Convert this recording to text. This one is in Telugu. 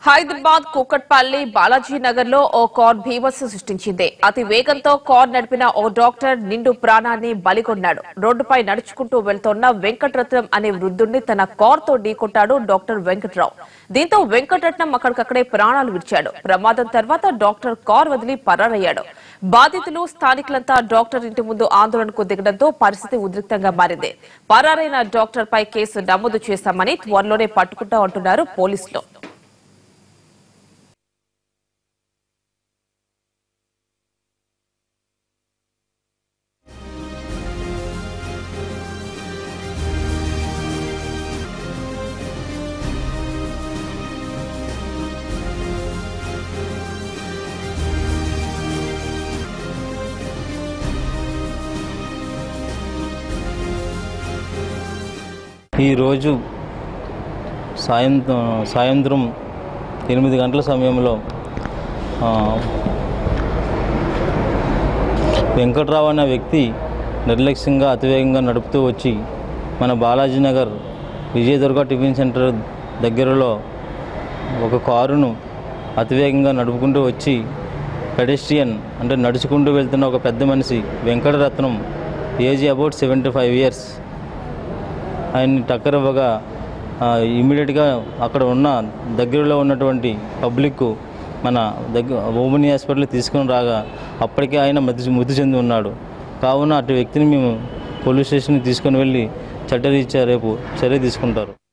హైదరాబాద్ కూకట్పల్లి బాలాజీ నగర్ లో ఓ కార్ భీభత్సం సృష్టించింది అతి వేగంతో కార్ నడిపిన ఓ డాక్టర్ నిండు ప్రాణాన్ని బలికొన్నాడు రోడ్డుపై నడుచుకుంటూ వెళ్తోన్న వెంకటరత్నం అనే వృద్ధుడిని తన కార్ తో ఢీకొట్టాడు డాక్టర్ వెంకట్రావు దీంతో వెంకటరత్నం అక్కడికక్కడే ప్రాణాలు విడిచాడు ప్రమాదం తర్వాత డాక్టర్ కార్ వదిలి పరారయ్యాడు బాధితులు స్థానికులంతా డాక్టర్ ఇంటి ముందు ఆందోళనకు దిగడంతో పరిస్థితి ఉద్రిక్తంగా మారింది పరారైన డాక్టర్ పై కేసు నమోదు చేశామని త్వరలోనే పట్టుకుంటా అంటున్నారు పోలీసులు ఈరోజు సాయంత్రం సాయంత్రం ఎనిమిది గంటల సమయంలో ఆ, వెంకట్రావు అనే వ్యక్తి నిర్లక్ష్యంగా అతివేగంగా నడుపుతూ వచ్చి మన బాలాజీ నగర్ విజయదుర్గ టిఫిన్ సెంటర్ దగ్గరలో ఒక కారును అతివేగంగా నడుపుకుంటూ వచ్చి పెడెస్ట్రియన్ అంటే నడుచుకుంటూ వెళ్తున్న ఒక పెద్ద మనిషి Venkataratnam age about seventy five years ఆయన్ని టక్కర్ ఇవ్వగా ఇమీడియట్గా అక్కడ ఉన్న దగ్గరలో ఉన్నటువంటి పబ్లిక్ మన దగ్గర ఓమని హాస్పిటల్ తీసుకొని రాగా అప్పటికే ఆయన మృతి మృతి చెంది ఉన్నాడు కావున అటు వ్యక్తిని మేము పోలీస్ స్టేషన్కి తీసుకొని వెళ్ళి చట్టరీత్యా రేపు చర్య తీసుకుంటారు